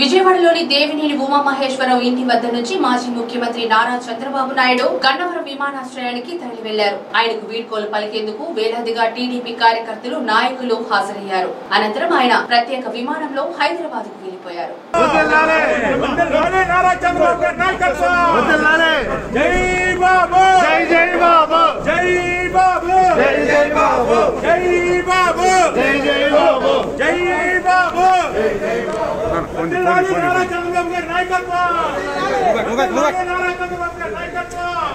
విజయవాడలోని దేవినేని ఉమామహేశ్వరరావు ఇంటి వద్ద నుంచి మాజీ ముఖ్యమంత్రి నారా చంద్రబాబు నాయుడు గన్నవరం విమానాశ్రయానికి తరలి వెళ్లారు ఆయనకు వీడ్కోలు పలికేందుకు వేలాదిగా టీడీపీ కార్యకర్తలు నాయకులు హాజరయ్యారు అనంతరం ఆయన ప్రత్యేక విమానంలో హైదరాబాద్ కు వెళ్లిపోయారు వదలాలే వదలాలే నారా చంద్రబాబు గారి నాయకత్వం వదలాలే జై బాబు జై జై బాబు జై బాబు జై జై బాబు జై బాబు జై జై బాబు జై బాబు వదలాలే నారా చంద్రబాబు గారి నాయకత్వం వదలాలే నారా చంద్రబాబు గారి నాయకత్వం